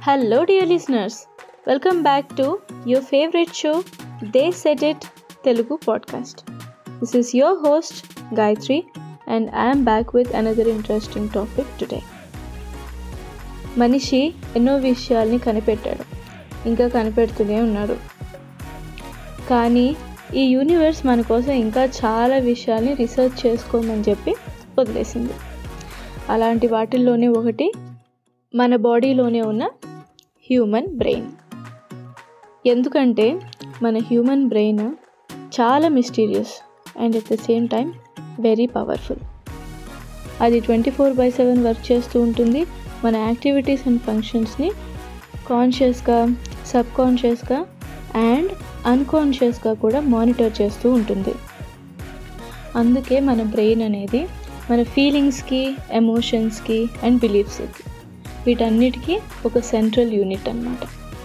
Hello, dear listeners. Welcome back to your favorite show, They Said It Telugu podcast. This is your host, Gayatri, and I am back with another interesting topic today. మనిషి ఎన్నో విషయాల్ని కనిపెట్టాడు ఇంకా కనిపెడుతూనే ఉన్నాడు కానీ ఈ universe మన కోసం ఇంకా చాలా విషయాల్ని రీసెర్చ్ చేసుకోమని చెప్పి వదిలేసింది అలాంటి వాటిల్లోనే ఒకటి మన బాడీలోనే ఉన్న హ్యూమన్ బ్రెయిన్ ఎందుకంటే మన హ్యూమన్ బ్రెయిన్ చాలా mysterious and at the same time very powerful అది twenty four by seven work చేస్తూ ఉంటుంది మన యాక్టివిటీస్ అండ్ ఫంక్షన్స్ని కాన్షియస్గా సబ్ కాన్షియస్గా అండ్ అన్కాన్షియస్గా కూడా మానిటర్ చేస్తూ ఉంటుంది అందుకే మన బ్రెయిన్ అనేది మన ఫీలింగ్స్కి ఎమోషన్స్కి అండ్ బిలీఫ్స్కి వీటన్నిటికీ ఒక సెంట్రల్ యూనిట్ అన్నమాట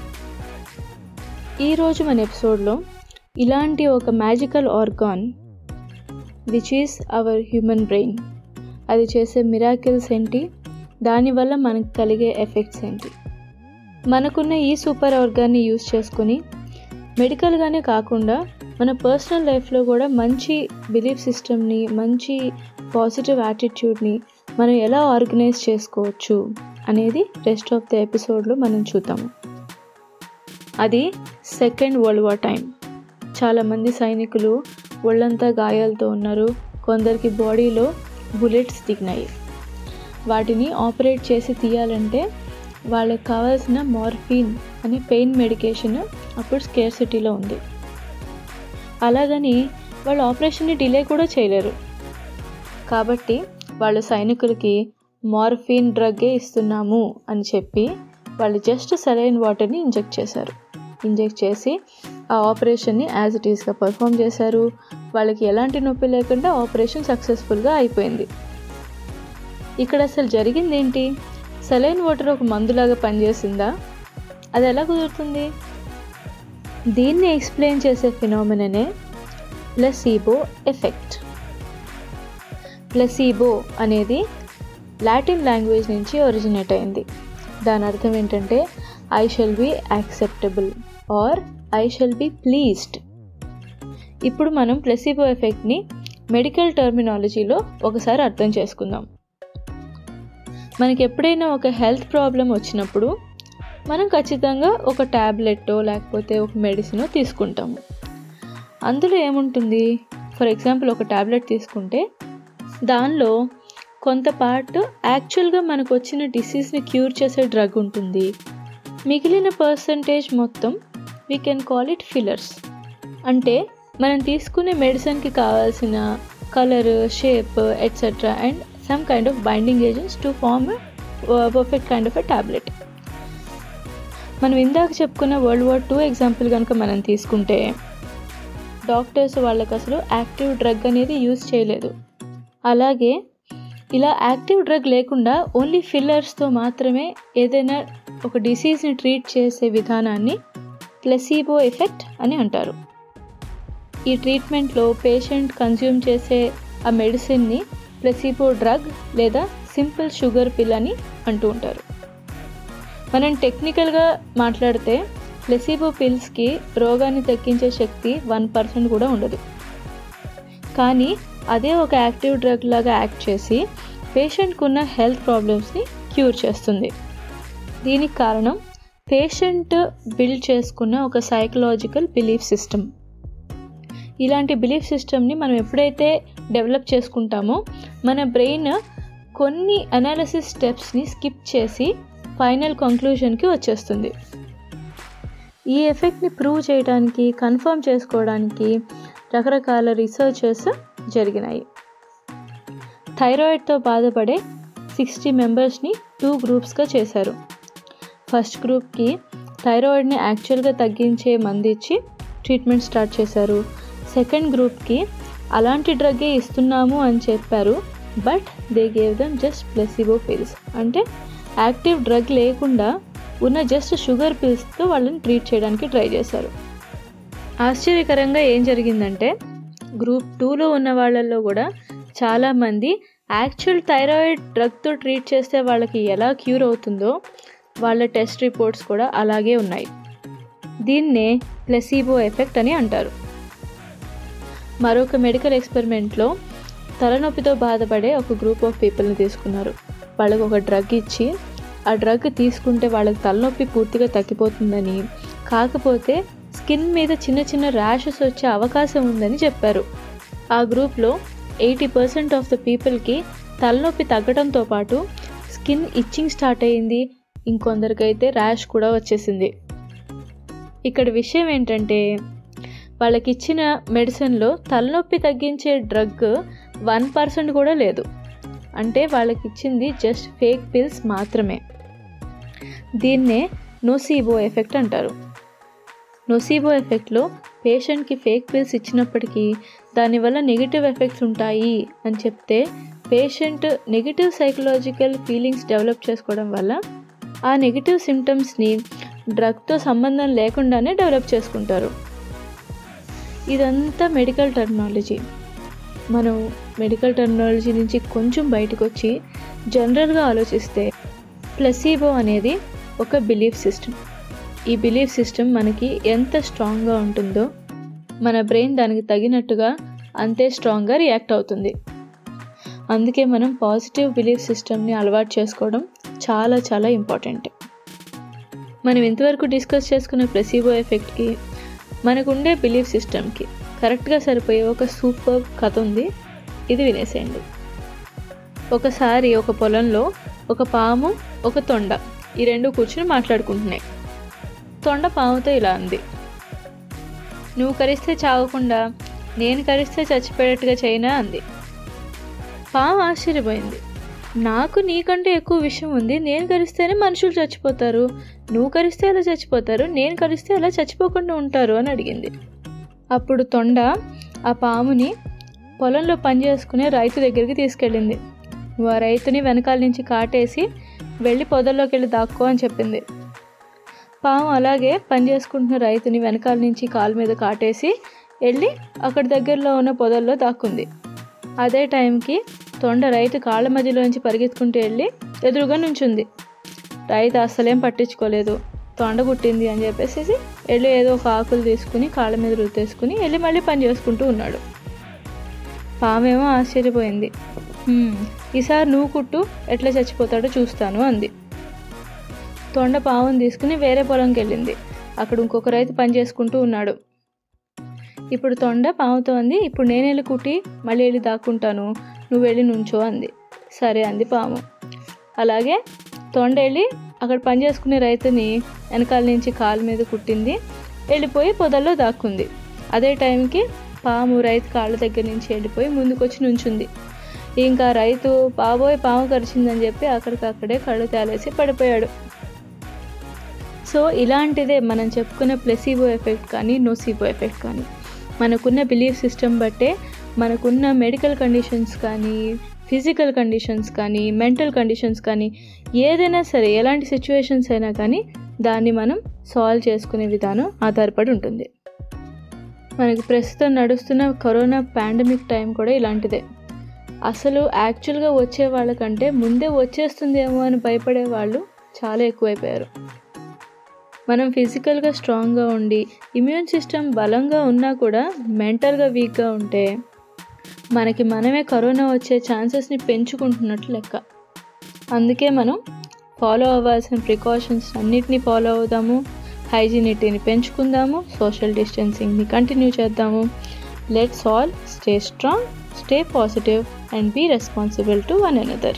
ఈరోజు మన ఎపిసోడ్లో ఇలాంటి ఒక magical organ which is our human brain అది చేసే మిరాకిల్స్ ఏంటి దానివల్ల మనకు కలిగే ఎఫెక్ట్స్ ఏంటి మనకున్న ఈ సూపర్ ఆర్గాన్ని యూస్ చేసుకొని మెడికల్గానే కాకుండా మన పర్సనల్ లైఫ్లో కూడా మంచి బిలీఫ్ సిస్టమ్ని మంచి పాజిటివ్ యాటిట్యూడ్ని మనం ఎలా ఆర్గనైజ్ చేసుకోవచ్చు అనేది రెస్ట్ ఆఫ్ ద ఎపిసోడ్లో మనం చూద్దాము అది సెకండ్ వరల్డ్ వార్ టైం చాలామంది సైనికులు ఒళ్ళంతా గాయాలతో ఉన్నారు కొందరికి బాడీలో బుల్లెట్స్ దిగినాయి వాటిని ఆపరేట్ చేసి తీయాలంటే వాళ్ళకి కావాల్సిన మార్ఫిన్ అనే పెయిన్ మెడికేషన్ అప్పుడు స్కేర్ సిటీలో ఉంది అలాగని వాళ్ళు ఆపరేషన్ని డిలే కూడా చేయలేరు కాబట్టి వాళ్ళు సైనికులకి మార్ఫిన్ డ్రగ్గే ఇస్తున్నాము అని చెప్పి వాళ్ళు జస్ట్ సరైన వాటర్ని ఇంజెక్ట్ చేశారు ఇంజెక్ట్ చేసి ఆ ఆపరేషన్ని యాజ్ ఇట్ ఈస్గా పర్ఫామ్ చేశారు వాళ్ళకి ఎలాంటి నొప్పి లేకుండా ఆపరేషన్ సక్సెస్ఫుల్గా అయిపోయింది ఇక్కడ అసలు జరిగింది ఏంటి సెలైన్ వాటర్ ఒక మందులాగా పనిచేసిందా అది ఎలా కుదురుతుంది దీన్ని ఎక్స్ప్లెయిన్ చేసే ఫినామిననే ప్లసీబో ఎఫెక్ట్ ప్లసీబో అనేది లాటిన్ లాంగ్వేజ్ నుంచి ఒరిజినేట్ అయింది దాని అర్థం ఏంటంటే I shall be acceptable or I shall be pleased ఇప్పుడు మనం ప్లసీబో ఎఫెక్ట్ని మెడికల్ టర్మినాలజీలో ఒకసారి అర్థం చేసుకుందాం మనకి ఎప్పుడైనా ఒక హెల్త్ ప్రాబ్లం వచ్చినప్పుడు మనం ఖచ్చితంగా ఒక ట్యాబ్లెట్టో లేకపోతే ఒక మెడిసినో తీసుకుంటాము అందులో ఏముంటుంది ఫర్ ఎగ్జాంపుల్ ఒక ట్యాబ్లెట్ తీసుకుంటే దానిలో కొంత పార్ట్ యాక్చువల్గా మనకు వచ్చిన డిసీజ్ని క్యూర్ చేసే డ్రగ్ ఉంటుంది మిగిలిన పర్సంటేజ్ మొత్తం we can call it fillers అంటే మనం తీసుకునే మెడిసిన్కి కావాల్సిన colour shape etcetera and some kind of binding agents to form perfect kind of a tablet మనం ఇందాక చెప్పుకున్న వరల్డ్ వార్ టూ ఎగ్జాంపుల్ కనుక మనం తీసుకుంటే డాక్టర్స్ వాళ్ళకి అసలు యాక్టివ్ డ్రగ్ అనేది యూజ్ చేయలేదు అలాగే ఇలా యాక్టివ్ డ్రగ్ లేకుండా ఓన్లీ ఫిల్లర్స్తో మాత్రమే ఏదైనా ఒక డిసీజ్ని ట్రీట్ చేసే విధానాన్ని ప్లసీబో ఎఫెక్ట్ అని అంటారు ఈ ట్రీట్మెంట్లో పేషెంట్ కన్జ్యూమ్ చేసే ఆ మెడిసిన్ని ప్లసీబో డ్రగ్ లేదా సింపుల్ షుగర్ పిల్ అని అంటూ ఉంటారు మనం టెక్నికల్గా మాట్లాడితే ప్లెసిబో పిల్స్కి రోగాన్ని తగ్గించే శక్తి వన్ పర్సెంట్ కూడా ఉండదు కానీ అదే ఒక యాక్టివ్ డ్రగ్ లాగా యాక్ట్ చేసి పేషెంట్కి ఉన్న హెల్త్ ప్రాబ్లమ్స్ని క్యూర్ చేస్తుంది దీనికి కారణం పేషెంట్ బిల్డ్ చేసుకున్న ఒక సైకలాజికల్ బిలీఫ్ సిస్టమ్ ఇలాంటి బిలీఫ్ సిస్టమ్ని మనం ఎప్పుడైతే డెవలప్ చేసుకుంటామో మన బ్రెయిన్ కొన్ని అనాలిసిస్ స్టెప్స్ని స్కిప్ చేసి ఫైనల్ కంక్లూషన్కి వచ్చేస్తుంది ఈ ఎఫెక్ట్ని ప్రూవ్ చేయడానికి కన్ఫర్మ్ చేసుకోవడానికి రకరకాల రీసెర్చెస్ జరిగినాయి థైరాయిడ్తో బాధపడే సిక్స్టీ మెంబర్స్ని టూ గ్రూప్స్గా చేశారు ఫస్ట్ గ్రూప్కి థైరాయిడ్ని యాక్చువల్గా తగ్గించే మంది ఇచ్చి ట్రీట్మెంట్ స్టార్ట్ చేశారు సెకండ్ గ్రూప్కి అలాంటి డ్రగ్గే ఇస్తున్నాము అని చెప్పారు but they gave them just placebo pills అంటే యాక్టివ్ డ్రగ్ లేకుండా ఉన్న జస్ట్ షుగర్ పిల్స్తో వాళ్ళని ట్రీట్ చేయడానికి ట్రై చేశారు ఆశ్చర్యకరంగా ఏం జరిగిందంటే గ్రూప్ టూలో ఉన్న వాళ్ళల్లో కూడా చాలామంది యాక్చువల్ థైరాయిడ్ డ్రగ్తో ట్రీట్ చేస్తే వాళ్ళకి ఎలా క్యూర్ అవుతుందో వాళ్ళ టెస్ట్ రిపోర్ట్స్ కూడా అలాగే ఉన్నాయి దీన్నే ప్లెసీబో ఎఫెక్ట్ అని అంటారు మరొక మెడికల్ ఎక్స్పెరిమెంట్లో తలనొప్పితో బాధపడే ఒక గ్రూప్ ఆఫ్ పీపుల్ని తీసుకున్నారు వాళ్ళకు ఒక డ్రగ్ ఇచ్చి ఆ డ్రగ్ తీసుకుంటే వాళ్ళకి తలనొప్పి పూర్తిగా తగ్గిపోతుందని కాకపోతే స్కిన్ మీద చిన్న చిన్న ర్యాషెస్ వచ్చే అవకాశం ఉందని చెప్పారు ఆ గ్రూప్లో ఎయిటీ పర్సెంట్ ఆఫ్ ద పీపుల్కి తలనొప్పి తగ్గడంతో పాటు స్కిన్ ఇచ్చింగ్ స్టార్ట్ అయ్యింది ఇంకొందరికైతే ర్యాష్ కూడా వచ్చేసింది ఇక్కడ విషయం ఏంటంటే వాళ్ళకి ఇచ్చిన మెడిసిన్లో తలనొప్పి తగ్గించే డ్రగ్ వన్ పర్సెంట్ కూడా లేదు అంటే వాళ్ళకి ఇచ్చింది జస్ట్ ఫేక్ పిల్స్ మాత్రమే దీన్నే నోసీబో ఎఫెక్ట్ అంటారు నొసీబో ఎఫెక్ట్లో పేషెంట్కి ఫేక్ పిల్స్ ఇచ్చినప్పటికీ దానివల్ల నెగిటివ్ ఎఫెక్ట్స్ ఉంటాయి అని చెప్తే patient negative psychological feelings develop చేసుకోవడం వల్ల ఆ నెగిటివ్ సిమ్టమ్స్ని డ్రగ్తో సంబంధం లేకుండానే డెవలప్ చేసుకుంటారు ఇదంతా మెడికల్ టెర్మినాలజీ మనం మెడికల్ టెర్మినాలజీ నుంచి కొంచెం బయటకు వచ్చి జనరల్గా ఆలోచిస్తే ప్లసీబో అనేది ఒక బిలీఫ్ సిస్టమ్ ఈ బిలీఫ్ సిస్టమ్ మనకి ఎంత స్ట్రాంగ్గా ఉంటుందో మన బ్రెయిన్ దానికి తగినట్టుగా అంతే స్ట్రాంగ్గా రియాక్ట్ అవుతుంది అందుకే మనం పాజిటివ్ బిలీఫ్ సిస్టమ్ని అలవాటు చేసుకోవడం చాలా చాలా ఇంపార్టెంట్ మనం ఇంతవరకు డిస్కస్ చేసుకున్న ప్లసీబో ఎఫెక్ట్కి మనకుండే బిలీఫ్ సిస్టమ్కి కరెక్ట్గా సరిపోయే ఒక సూపర్ కథ ఉంది ఇది వినేసేయండి ఒకసారి ఒక పొలంలో ఒక పాము ఒక తొండ ఈ రెండు కూర్చుని మాట్లాడుకుంటున్నాయి తొండ పాముతో ఇలా అంది నువ్వు కరిస్తే చావకుండా నేను కరిస్తే చచ్చిపోయేట్టుగా చైనా అంది పాము ఆశ్చర్యపోయింది నాకు నీకంటే ఎక్కువ విషయం ఉంది నేను కరిస్తేనే మనుషులు చచ్చిపోతారు నువ్వు కరిస్తే ఎలా చచ్చిపోతారు నేను కరిస్తే ఎలా చచ్చిపోకుండా ఉంటారు అని అడిగింది అప్పుడు తొండ ఆ పాముని పొలంలో పనిచేసుకునే రైతు దగ్గరికి తీసుకెళ్ళింది నువ్వు ఆ రైతుని వెనకాల నుంచి కాటేసి వెళ్ళి పొదల్లోకి వెళ్ళి దాక్కో అని చెప్పింది పాము అలాగే పని చేసుకుంటున్న రైతుని వెనకాల నుంచి కాలు మీద కాటేసి వెళ్ళి అక్కడ దగ్గరలో ఉన్న పొదల్లో దాక్కుంది అదే టైంకి తొండ రైతు కాళ్ళ మధ్యలోంచి పరిగెత్తుకుంటూ వెళ్ళి ఎదురుగా నుంచుంది రైతు అస్సలేం పట్టించుకోలేదు తొండ కుట్టింది అని చెప్పేసి వెళ్ళి ఏదో ఒక ఆకులు తీసుకుని కాళ్ళ మీద రుద్దేసుకుని వెళ్ళి మళ్ళీ పని చేసుకుంటూ ఉన్నాడు పామేమో ఆశ్చర్యపోయింది "హ్మ్, ఈసారి నువ్వు కుట్టు ఎట్లా చచ్చిపోతాడో చూస్తాను అంది తొండ పావును తీసుకుని వేరే పొలంకి వెళ్ళింది అక్కడ ఇంకొక రైతు పని చేసుకుంటూ ఉన్నాడు ఇప్పుడు తొండ పాముతో అంది ఇప్పుడు నేను వెళ్ళి కుట్టి మళ్ళీ వెళ్ళి దాక్కుంటాను నువ్వు వెళ్ళి నుంచో అంది సరే అంది పాము అలాగే తొండ వెళ్ళి అక్కడ పని చేసుకునే రైతుని వెనకాల నుంచి కాలు మీద కుట్టింది వెళ్ళిపోయి పొదల్లో దాక్కుంది అదే టైంకి పాము రైతు కాళ్ళ దగ్గర నుంచి వెళ్ళిపోయి ముందుకొచ్చి నుంచుంది ఇంకా రైతు బాబోయ్ పాము కరిచిందని చెప్పి అక్కడికక్కడే కళ్ళు తేలేసి పడిపోయాడు సో ఇలాంటిదే మనం చెప్పుకున్న ప్లెసిబో ఎఫెక్ట్ కానీ నోసిబో ఎఫెక్ట్ కానీ మనకున్న బిలీఫ్ సిస్టమ్ బట్టే మనకున్న మెడికల్ కండిషన్స్ కానీ ఫిజికల్ కండిషన్స్ కానీ మెంటల్ కండిషన్స్ కానీ ఏదైనా సరే ఎలాంటి సిచ్యువేషన్స్ అయినా కానీ దాన్ని మనం సాల్వ్ చేసుకునే విధానం ఆధారపడి ఉంటుంది మనకి ప్రస్తుతం నడుస్తున్న కరోనా పాండమిక్ టైం కూడా ఇలాంటిదే అసలు యాక్చువల్గా వచ్చే వాళ్ళకంటే ముందే వచ్చేస్తుందేమో అని భయపడే వాళ్ళు చాలా ఎక్కువైపోయారు మనం ఫిజికల్గా స్ట్రాంగ్గా ఉండి ఇమ్యూన్ సిస్టమ్ బలంగా ఉన్నా కూడా మెంటల్గా వీక్గా ఉంటే మనకి మనమే కరోనా వచ్చే ఛాన్సెస్ని పెంచుకుంటున్నట్లు లెక్క అందుకే మనం ఫాలో అవ్వాల్సిన ప్రికాషన్స్ అన్నిటినీ ఫాలో అవుదాము హైజీనిటీని పెంచుకుందాము సోషల్ డిస్టెన్సింగ్ని కంటిన్యూ చేద్దాము let's all stay strong stay positive and be responsible to one another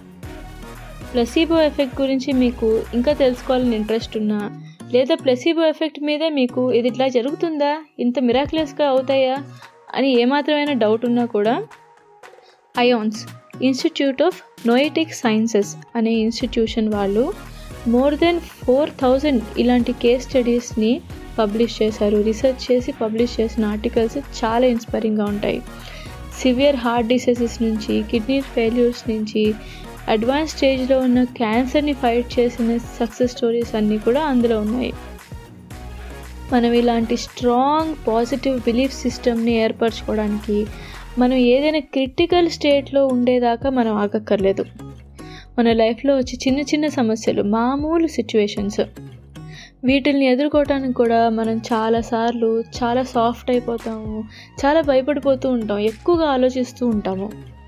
placebo effect గురించి మీకు ఇంకా తెలుసుకోవాలని ఇంట్రెస్ట్ ఉన్నా లేదా ప్లసీబో ఎఫెక్ట్ మీదే మీకు ఇది ఇట్లా జరుగుతుందా ఇంత మిరాక్యులస్గా అవుతాయా అని ఏమాత్రమైన డౌట్ ఉన్నా కూడా IONS institute of noetic sciences అనే ఇన్స్టిట్యూషన్ వాళ్ళు మోర్ దెన్ ఫోర్ థౌజండ్ ఇలాంటి కేస్ స్టడీస్ని పబ్లిష్ చేశారు రీసెర్చ్ చేసి పబ్లిష్ చేసిన ఆర్టికల్స్ చాలా ఇన్స్పైరింగ్గా ఉంటాయి సివియర్ హార్ట్ డిసీజెస్ నుంచి కిడ్నీ ఫెయిల్యూర్స్ నుంచి అడ్వాన్స్ స్టేజ్లో ఉన్న క్యాన్సర్ని ఫైట్ చేసిన సక్సెస్ స్టోరీస్ అన్నీ కూడా అందులో ఉన్నాయి మనం ఇలాంటి స్ట్రాంగ్ పాజిటివ్ బిలీఫ్ సిస్టమ్ని ఏర్పరచుకోవడానికి మనం ఏదైనా క్రిటికల్ స్టేట్లో ఉండేదాకా మనం ఆగక్కర్లేదు మన లైఫ్లో వచ్చే చిన్న చిన్న సమస్యలు మామూలు సిచ్యువేషన్స్ వీటిల్ని ఎదుర్కోవటానికి కూడా మనం చాలాసార్లు చాలా సాఫ్ట్ అయిపోతాము చాలా భయపడిపోతూ ఉంటాం ఎక్కువగా ఆలోచిస్తూ ఉంటాము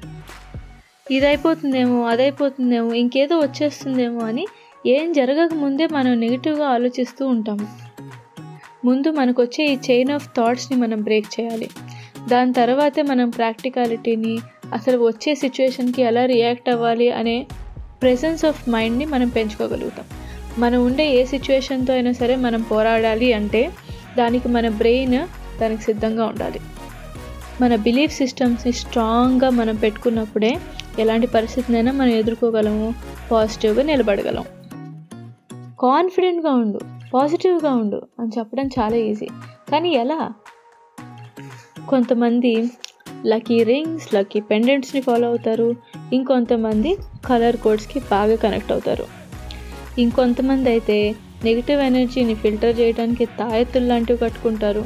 ఇది అయిపోతుందేమో అదైపోతుందేమో ఇంకేదో వచ్చేస్తుందేమో అని ఏం జరగక ముందే మనం నెగిటివ్గా ఆలోచిస్తూ ఉంటాము ముందు మనకు వచ్చే ఈ చైన్ ఆఫ్ థాట్స్ని మనం బ్రేక్ చేయాలి దాని తర్వాతే మనం ప్రాక్టికాలిటీని అసలు వచ్చే సిచ్యువేషన్కి ఎలా రియాక్ట్ అవ్వాలి అనే ప్రెసెన్స్ ఆఫ్ మైండ్ని మనం పెంచుకోగలుగుతాం మనం ఉండే ఏ సిచ్యువేషన్తో అయినా సరే మనం పోరాడాలి అంటే దానికి మన బ్రెయిన్ దానికి సిద్ధంగా ఉండాలి మన బిలీఫ్ సిస్టమ్స్ని స్ట్రాంగ్గా మనం పెట్టుకున్నప్పుడే ఎలాంటి పరిస్థితినైనా మనం ఎదుర్కోగలము పాజిటివ్గా నిలబడగలం కాన్ఫిడెంట్గా ఉండు పాజిటివ్గా ఉండు అని చెప్పడం చాలా ఈజీ కానీ ఎలా కొంతమంది లక్కీ రింగ్స్ లక్కీ పెండెంట్స్ని ఫాలో అవుతారు ఇంకొంతమంది కలర్ కోడ్స్కి బాగా కనెక్ట్ అవుతారు ఇంకొంతమంది అయితే నెగిటివ్ ఎనర్జీని ఫిల్టర్ చేయడానికి తాయెత్తులు లాంటివి కట్టుకుంటారు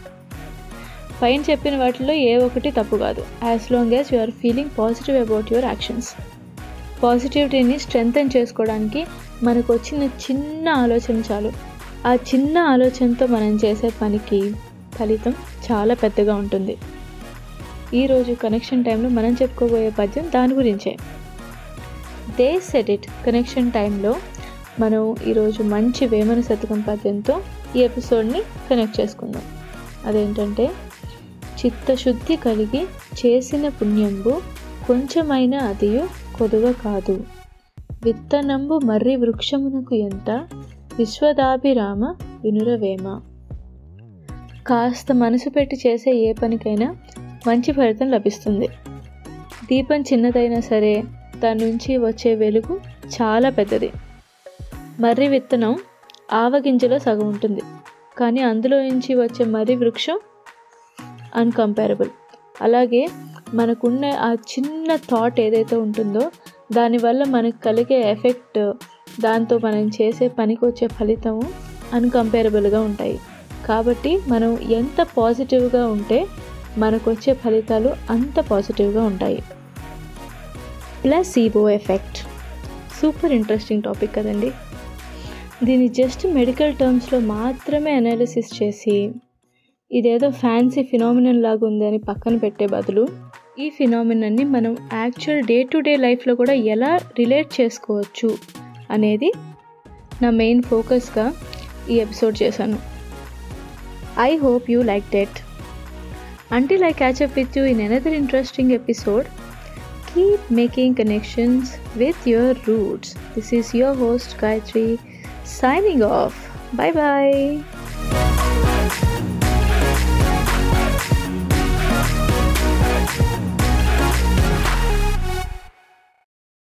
పైన చెప్పిన వాటిలో ఏ ఒకటి తప్పు కాదు as long as you are feeling positive about your actions పాజిటివిటీని స్ట్రెంగ్తన్ చేసుకోవడానికి మనకు వచ్చిన చిన్న ఆలోచన చాలు ఆ చిన్న ఆలోచనతో మనం చేసే పనికి ఫలితం చాలా పెద్దగా ఉంటుంది ఈరోజు కనెక్షన్ టైంలో మనం చెప్పుకోబోయే పద్యం దాని గురించే దే సెట్ ఇట్ కనెక్షన్ టైంలో మనం ఈరోజు మంచి వేమన శతకం పద్యంతో ఈ ఎపిసోడ్ని కనెక్ట్ చేసుకుందాం అదేంటంటే చిత్తశుద్ధి కలిగి చేసిన పుణ్యంబు కొంచెమైన అదియు కొదువ కాదు విత్తనంబు మర్రి వృక్షమునకు ఎంత విశ్వదాభిరామ వినురవేమ కాస్త మనసు పెట్టి చేసే ఏ పనికైనా మంచి ఫలితం లభిస్తుంది దీపం చిన్నదైనా సరే దాని నుంచి వచ్చే వెలుగు చాలా పెద్దది మర్రి విత్తనం ఆవగింజలో సగం ఉంటుంది కానీ అందులో నుంచి వచ్చే మర్రి వృక్షం అన్కంపారబుల్ అలాగే మనకున్న ఆ చిన్న థాట్ ఏదైతే ఉంటుందో దానివల్ల మనకు కలిగే ఎఫెక్ట్ దాంతో మనం చేసే పనికి వచ్చే ఫలితము అన్కంపేరబుల్గా ఉంటాయి కాబట్టి మనం ఎంత పాజిటివ్గా ఉంటే మనకు వచ్చే ఫలితాలు అంత పాజిటివ్గా ఉంటాయి placebo effect super interesting topic కదండి దీన్ని జస్ట్ మెడికల్ టర్మ్స్లో మాత్రమే అనాలిసిస్ చేసి ఇదేదో ఫ్యాన్సీ ఫినామినన్ లాగా ఉంది అని పక్కన పెట్టే బదులు ఈ ఫినామినన్ని మనం యాక్చువల్ డే టు డే లైఫ్లో కూడా ఎలా రిలేట్ చేసుకోవచ్చు అనేది నా మెయిన్ ఫోకస్గా ఈ ఎపిసోడ్ చేశాను I hope you like that until I catch up with you in another interesting episode keep making connections with your roots this is your host Gayatri signing off. Bye bye.